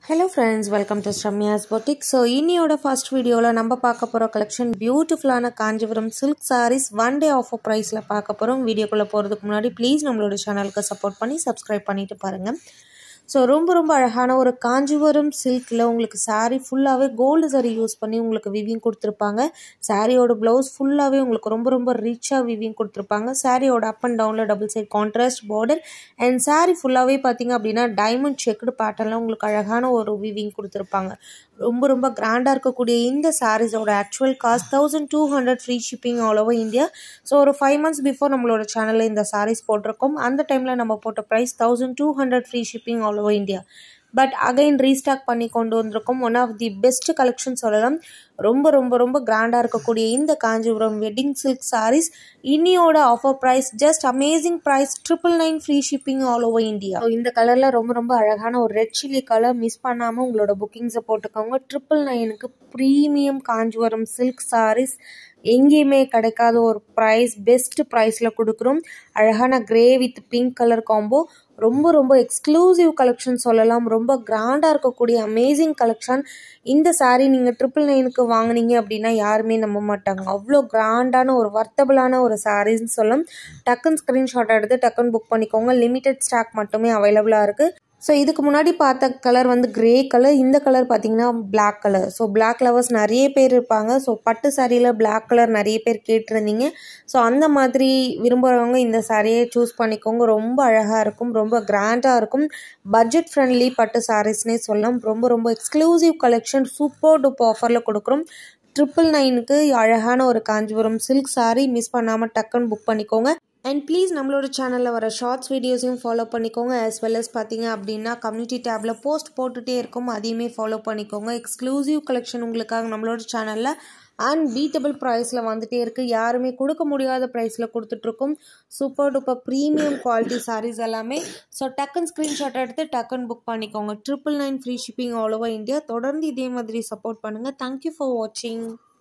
hello friends welcome to Sramya's boutique so இன்னியோட first வீடியோவில் நம்ம பார்க்க போகிற கலெக்ஷன் பியூட்டிஃபுல்லான Kanchipuram silk sarees one day offer ப்ரைஸில் பார்க்க போகிறோம் வீடியோக்குள்ளே போகிறதுக்கு முன்னாடி ப்ளீஸ் நம்மளோட சேனலுக்கு சப்போர்ட் பண்ணி சப்ஸ்கிரைப் பண்ணிட்டு பாருங்கள் ஸோ ரொம்ப ரொம்ப அழகான ஒரு காஞ்சிபுரம் சில்கில் உங்களுக்கு saree ஃபுல்லாகவே கோல்டு saree யூஸ் பண்ணி உங்களுக்கு விவிங் கொடுத்துருப்பாங்க சாரியோட ப்ளவுஸ் ஃபுல்லாகவே உங்களுக்கு ரொம்ப ரொம்ப ரிச்சாக விவிங் கொடுத்துருப்பாங்க சாரியோட அப் அண்ட் டவுனில் double side contrast border and saree ஃபுல்லாகவே பார்த்தீங்க அப்படின்னா டைமண்ட் செக்குடு பேட்டர்னில் உங்களுக்கு அழகான ஒரு விவிங் கொடுத்துருப்பாங்க ரொம்ப ரொம்ப கிராண்டாக இருக்கக்கூடிய இந்த சாரீஸோட actual cost thousand two hundred free shipping all over India so ஒரு ஃபைவ் மந்த்ஸ் பிஃபோர் நம்மளோட சேனலில் இந்த சாரீஸ் போட்டிருக்கோம் அந்த டைமில் நம்ம போட்ட price thousand two hundred free shipping all over India but again restock பண்ணி கொண்டு வந்திருக்கோம் one of the best collection சொல்லலாம் ரொம்ப ரொம்ப ரொம்ப கிராண்டாக இருக்கக்கூடிய இந்த காஞ்சிபுரம் வெட்டிங் சில்க் சாரீஸ் இன்னியோட offer price just amazing price triple nine free shipping all over India இந்த கலரில் ரொம்ப ரொம்ப அழகான ஒரு ரெட் சில்லி கலர் மிஸ் பண்ணாமல் உங்களோட புக்கிங்ஸை போட்டுக்கோங்க ட்ரிபிள் நைனுக்கு ப்ரீமியம் காஞ்சிபுரம் சில்க் சாரீஸ் எங்கேயுமே கிடைக்காத ஒரு ப்ரைஸ் பெஸ்ட் ப்ரைஸில் கொடுக்குறோம் அழகான grey with pink colour combo ரொம்ப ரொம்ப எக்ஸ்க்ளூசிவ் கலெக்ஷன் சொல்லலாம் ரொம்ப கிராண்டாக இருக்கக்கூடிய அமேசிங் கலெக்ஷன் இந்த saree நீங்கள் ட்ரிபிள் நைனுக்கு வாங்குனீங்க அப்படின்னா யாருமே நம்ப மாட்டாங்க அவ்வளோ கிராண்டான ஒரு வர்த்தபிளான ஒரு சாரீஸ்னு சொல்லலாம் டக்குன்னு ஸ்க்ரீன்ஷாட் எடுத்து டக்குன்னு புக் பண்ணிக்கோங்க லிமிட்டட் ஸ்டாக் மட்டுமே அவைலபிளாக இருக்குது ஸோ இதுக்கு முன்னாடி பார்த்த கலர் வந்து கிரே கலர் இந்த கலர் பார்த்தீங்கன்னா Black colour so Black lovers நிறைய பேர் இருப்பாங்க ஸோ பட்டு சாரியில் Black கலர் நிறைய பேர் கேட்டிருந்தீங்க ஸோ அந்த மாதிரி விரும்புகிறவங்க இந்த சாரியை சூஸ் பண்ணிக்கோங்க ரொம்ப அழகாக இருக்கும் ரொம்ப கிராண்டாக இருக்கும் பட்ஜெட் ஃப்ரெண்ட்லி பட்டு சாரீஸ்னே சொல்லலாம் ரொம்ப ரொம்ப எக்ஸ்க்ளூசிவ் கலெக்ஷன் சூப்பர் டூப் ஆஃபரில் கொடுக்குறோம் ட்ரிபிள் நைனுக்கு அழகான ஒரு காஞ்சிபுரம் சில்க் saree மிஸ் பண்ணாமல் டக்குன்னு புக் பண்ணிக்கோங்க அண்ட் ப்ளீஸ் நம்மளோட சேனலில் வர ஷார்ட்ஸ் வீடியோஸையும் ஃபாலோ பண்ணிக்கோங்க as well as பார்த்தீங்க அப்படின்னா கம்யூனிட்டி டேப்பில் போஸ்ட் போட்டுகிட்டே இருக்கும் அதையுமே ஃபாலோ பண்ணிக்கோங்க எக்ஸ்க்ளூசிவ் கலெக்ஷன் உங்களுக்காக நம்மளோட சேனலில் அன்பீட்டபிள் ப்ரைஸில் வந்துட்டே இருக்குது யாருமே கொடுக்க முடியாத ப்ரைஸில் கொடுத்துட்ருக்கோம் super duper premium quality sarees எல்லாமே ஸோ டக்குன்னு ஸ்க்ரீன்ஷாட் எடுத்து டக்குன்னு புக் பண்ணிக்கோங்க triple nine free shipping all over India தொடர்ந்து இதே மாதிரி சப்போர்ட் பண்ணுங்கள் தேங்க்யூ ஃபார் வாட்சிங்